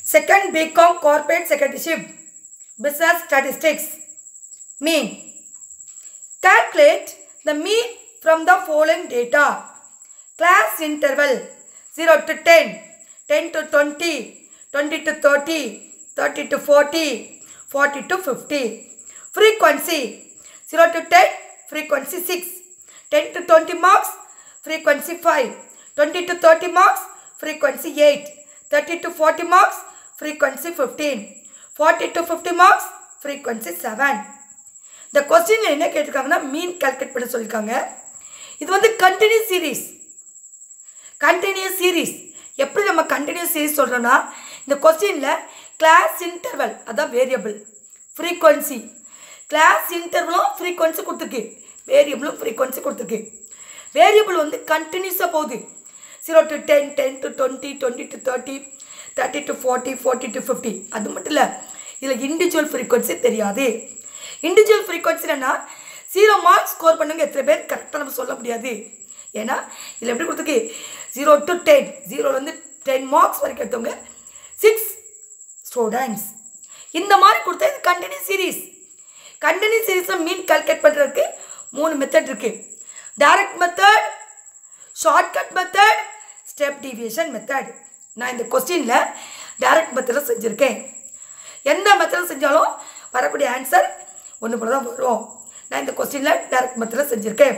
Second BCom Corporate Secretaryship. Business Statistics. Mean. Calculate the mean from the following data. Class interval 0 to 10, 10 to 20, 20 to 30, 30 to 40, 40 to 50. Frequency 0 to 10, frequency 6, 10 to 20 marks, frequency 5, 20 to 30 marks, frequency 8, 30 to 40 marks, frequency 15, 40 to 50 marks, frequency 7. இந்த கொஸ்டினில் என்ன கேட்டிருக்காங்கன்னா மீன் calculate பண்ண சொல்லியிருக்காங்க இது வந்து continuous series continuous series எப்படி நம்ம continuous series சொல்கிறோன்னா இந்த கொஸ்டினில் கிளாஸ் இன்டர்வல் அதான் வேரியபிள் ஃப்ரீக்வன்சி கிளாஸ் இன்டர்வலும் ஃப்ரீக்வன்சி கொடுத்துருக்கு வேரியபிளும் ஃப்ரீக்வன்சி கொடுத்துருக்கு வேரியபிள் வந்து கண்டினியூஸாக போகுது zero to ten ten to twenty twenty to thirty thirty to forty forty to fifty அது மட்டும் இல்லை இதில் இண்டிவிஜுவல் ஃப்ரீக்வன்சி தெரியாது இண்டிவிஜுவல் ஃப்ரீக்வன்சினா ஜீரோ மார்க்ஸ் ஸ்கோர் பண்ணுங்க எத்தனை பேர் கரெக்டாக நம்ம சொல்ல முடியாது ஏன்னா இதில் எப்படி கொடுத்துருக்கு ஜீரோ டு டென் ஜீரோலேருந்து டென் மார்க்ஸ் வரைக்கும் எடுத்தவங்க சிக்ஸ் ஸ்டூடெண்ட்ஸ் இந்த மாதிரி கொடுத்தா இது கண்டினியூஸ் சீரீஸ் கண்டினியூஸ் சீரீஸில் மீன் கால்குலேட் பண்ணுறதுக்கு மூணு மெத்தட் இருக்குது direct method shortcut method step deviation method நான் இந்த கொஸ்டினில் டைரக்ட் மெத்தடில் செஞ்சுருக்கேன் எந்த மெத்தடில் செஞ்சாலும் வரக்கூடிய ஆன்சர் ஒன்று போல தான் வரும் நான் இந்த கொஸ்டினில் டைரக்ட் மெத்தடில் செஞ்சுருக்கேன்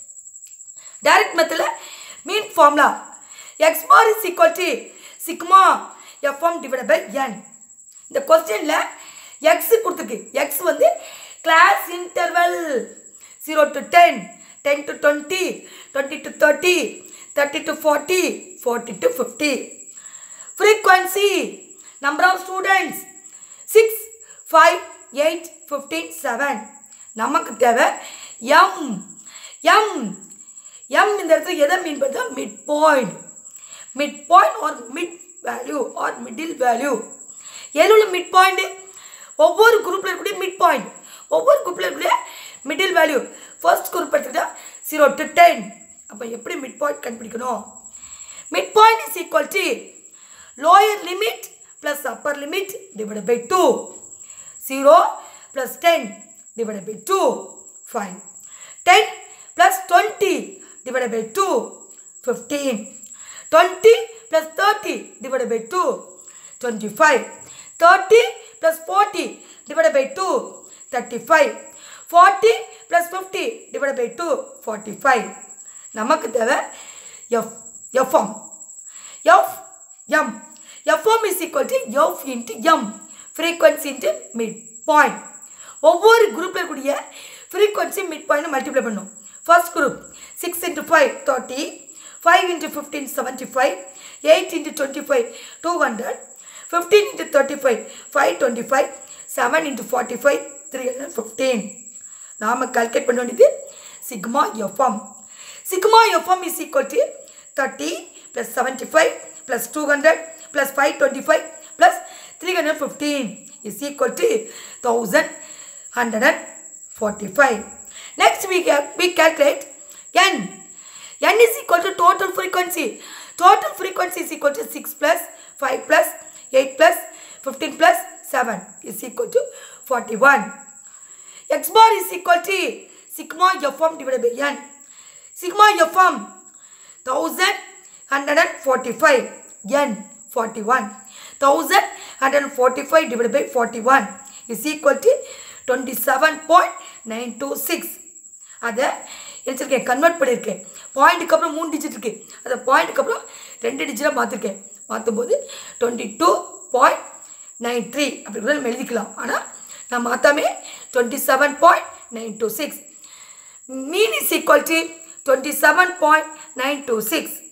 டைரக்ட் மெத்தடில் mean formula x bar is equal to sigma f m divide by n இந்த கொஸ்டினில் எக்ஸ் கொடுத்துருக்கு எக்ஸ் வந்து class interval zero to ten ten to twenty twenty to thirty thirty to forty forty to fifty frequency number of students six five eight fifteen seven நமக்கு தேவை M M M இந்த இடத்துல எதை mean பண்ணுறா mid point mid point or mid value or middle value எதில் mid point ஒவ்வொரு குரூப்பில் இருக்கக்கூடிய மிட் பாயிண்ட் ஒவ்வொரு குரூப்பில் இருக்கக்கூடிய மிடில் வேல்யூ ஃபர்ஸ்ட் குரூப் எடுத்துக்கிட்டா ஜீரோ டு டென் அப்போ எப்படி மிட் பாயிண்ட் கண்டுபிடிக்கணும் mid point is equal to lower limit plus upper limit divide by two zero plus ten divided by 2 5 10 plus 20 divided by 2 15 20 plus 30 divided by 2 25 30 plus 40 divided by 2 35 40 plus 50 divided by 2 45 நமக்கு தேவை f f m f m f m is equal to f into m frequency into mid point ஒவ்வொரு குரூப்பில் இருக்கக்கூடிய frequency mid point multiply பண்ணும் first group six into five thirty five into fifteen seventy five eight into twenty five two hundred fifteen into thirty five five twenty five seven into forty five three hundred fifteen நாம் calculate பண்ண வேண்டியது sigma f m sigma f m is equal to thirty plus seventy five plus two hundred plus five twenty five plus three hundred fifteen is equal to thousand 145. Next we, we calculate n. n is equal to total frequency. Total frequency is equal to 6 plus 5 plus 8 plus 15 plus 7 is equal to 41. x bar is equal to sigma fm divided by n. Sigma fm 1145 n 41. 1145 divided by 41 is equal to twenty seven point nine two six அதை எழுச்சிருக்கேன் convert பண்ணியிருக்கேன் பாயிண்ட்டுக்கு அப்புறம் மூணு digit இருக்குது அதை பாயிண்ட்டுக்கு அப்புறம் ரெண்டு டிஜிட்டாக மாற்றிருக்கேன் மாற்றும் போது twenty two point nine three அப்படி கூட நம்ம எழுதிக்கலாம் ஆனால் நான் மாற்றாமே twenty seven point nine two six mean is equal to twenty seven point nine two six